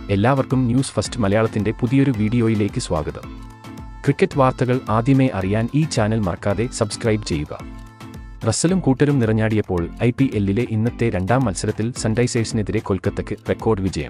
എല്ലാവർക്കും news first മലയാളത്തിന്റെ പുതിയൊരു വീഡിയോയിലേക്ക് സ്വാഗതം ക്രിക്കറ്റ് വാർത്തകൾ ആദ്യമേ അറിയാൻ ഈ ചാനൽ മറക്കാതെ സബ്സ്ക്രൈബ് ചെയ്യുക റസ്സലും കൂട്ടരും നിറഞ്ഞാടിയപ്പോൾ ഐ പി എല്ലിലെ ഇന്നത്തെ രണ്ടാം മത്സരത്തിൽ സൺറൈസേഴ്സിനെതിരെ കൊൽക്കത്തയ്ക്ക് റെക്കോർഡ് വിജയം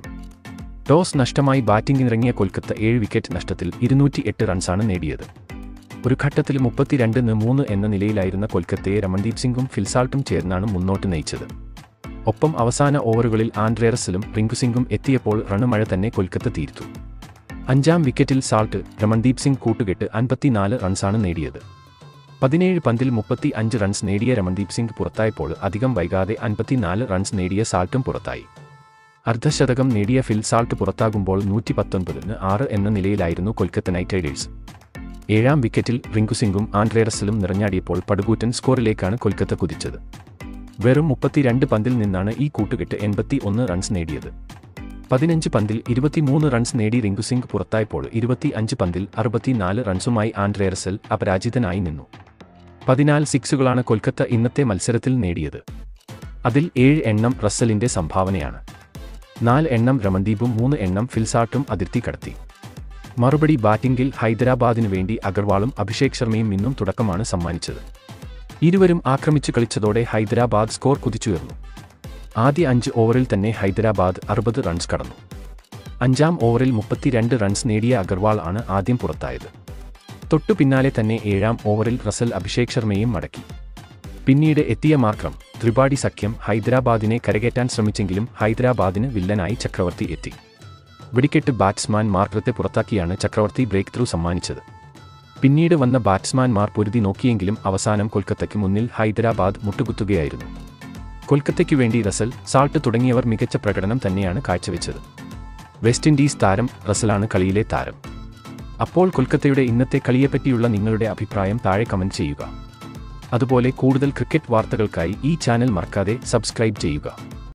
ടോസ് നഷ്ടമായി ബാറ്റിംഗിനിറങ്ങിയ കൊൽക്കത്ത ഏഴ് വിക്കറ്റ് നഷ്ടത്തിൽ ഇരുന്നൂറ്റി എട്ട് റൺസാണ് നേടിയത് ഒരു ഘട്ടത്തിൽ മുപ്പത്തിരണ്ടിന് മൂന്ന് എന്ന നിലയിലായിരുന്ന കൊൽക്കത്തയെ രമൺദീപ് സിംഗും ഫിൽസാൾട്ടും ചേർന്നാണ് മുന്നോട്ട് നയിച്ചത് ഒപ്പം അവസാന ഓവറുകളിൽ ആൻഡ്രേ റസ്സലും റിങ്കു സിംഗും എത്തിയപ്പോൾ റണ്ണുമഴ തന്നെ കൊൽക്കത്ത തീർത്തു അഞ്ചാം വിക്കറ്റിൽ സാൾട്ട് രമൺദീപ് സിംഗ് കൂട്ടുകെട്ട് അൻപത്തിനാല് റൺസാണ് നേടിയത് പതിനേഴ് പന്തിൽ മുപ്പത്തി അഞ്ച് റൺസ് നേടിയ രമൺദീപ് സിംഗ് പുറത്തായപ്പോൾ അധികം വൈകാതെ അൻപത്തിനാല് റൺസ് നേടിയ സാൾട്ടും പുറത്തായി അർദ്ധശതകം നേടിയ ഫിൽ സാൾട്ട് പുറത്താകുമ്പോൾ നൂറ്റി പത്തൊൻപതിന് ആറ് എന്ന നിലയിലായിരുന്നു കൊൽക്കത്ത നൈറ്റ് റൈഡേഴ്സ് ഏഴാം വിക്കറ്റിൽ റിങ്കു സിംഗും ആൻഡ്രേ റസ്സലും നിറഞ്ഞാടിയപ്പോൾ പടുകൂറ്റൻ സ്കോറിലേക്കാണ് കൊൽക്കത്ത കുതിച്ചത് വെറും മുപ്പത്തിരണ്ട് പന്തിൽ നിന്നാണ് ഈ കൂട്ടുകെട്ട് എൺപത്തി ഒന്ന് റൺസ് നേടിയത് പതിനഞ്ച് പന്തിൽ ഇരുപത്തിമൂന്ന് റൺസ് നേടി റിങ്കു സിംഗ് പുറത്തായപ്പോൾ ഇരുപത്തി അഞ്ച് പന്തിൽ അറുപത്തിനാല് റൺസുമായി ആൻഡ്രേ റസൽ അപരാജിതനായി നിന്നു പതിനാല് സിക്സുകളാണ് കൊൽക്കത്ത ഇന്നത്തെ മത്സരത്തിൽ നേടിയത് അതിൽ ഏഴ് എണ്ണം റസ്സലിന്റെ സംഭാവനയാണ് നാല് എണ്ണം രമൺദീപും മൂന്ന് എണ്ണം ഫിൽസാട്ടും അതിർത്തി കടത്തി മറുപടി ബാറ്റിംഗിൽ ഹൈദരാബാദിനു വേണ്ടി അഗർവാളും അഭിഷേക് ശർമ്മയും ഇന്നും തുടക്കമാണ് സമ്മാനിച്ചത് ഇരുവരും ആക്രമിച്ചു കളിച്ചതോടെ ഹൈദരാബാദ് സ്കോർ കുതിച്ചുയർന്നു ആദ്യ അഞ്ച് ഓവറിൽ തന്നെ ഹൈദരാബാദ് അറുപത് റൺസ് കടന്നു അഞ്ചാം ഓവറിൽ മുപ്പത്തിരണ്ട് റൺസ് നേടിയ അഗർവാൾ ആണ് ആദ്യം പുറത്തായത് തൊട്ടു പിന്നാലെ തന്നെ ഏഴാം ഓവറിൽ റസൽ അഭിഷേക് ശർമ്മയും മടക്കി പിന്നീട് എത്തിയ മാർക്രം ത്രിപാഠി സഖ്യം ഹൈദരാബാദിനെ കരകയറ്റാൻ ശ്രമിച്ചെങ്കിലും ഹൈദരാബാദിന് വില്ലനായി ചക്രവർത്തി എത്തി വെടിക്കെട്ട് ബാറ്റ്സ്മാൻ മാർക്രത്തെ പുറത്താക്കിയാണ് ചക്രവർത്തി ബ്രേക്ക് ത്രൂ സമ്മാനിച്ചത് പിന്നീട് വന്ന ബാറ്റ്സ്മാൻമാർ പൊരുതി നോക്കിയെങ്കിലും അവസാനം കൊൽക്കത്തയ്ക്ക് മുന്നിൽ ഹൈദരാബാദ് മുട്ടുകുത്തുകയായിരുന്നു കൊൽക്കത്തയ്ക്കു വേണ്ടി റസൽ സാൾട്ട് തുടങ്ങിയവർ മികച്ച പ്രകടനം തന്നെയാണ് കാഴ്ചവെച്ചത് വെസ്റ്റ് ഇൻഡീസ് താരം റസലാണ് കളിയിലെ താരം അപ്പോൾ കൊൽക്കത്തയുടെ ഇന്നത്തെ കളിയെപ്പറ്റിയുള്ള നിങ്ങളുടെ അഭിപ്രായം താഴെ കമന്റ് ചെയ്യുക അതുപോലെ കൂടുതൽ ക്രിക്കറ്റ് വാർത്തകൾക്കായി ഈ ചാനൽ മറക്കാതെ സബ്സ്ക്രൈബ് ചെയ്യുക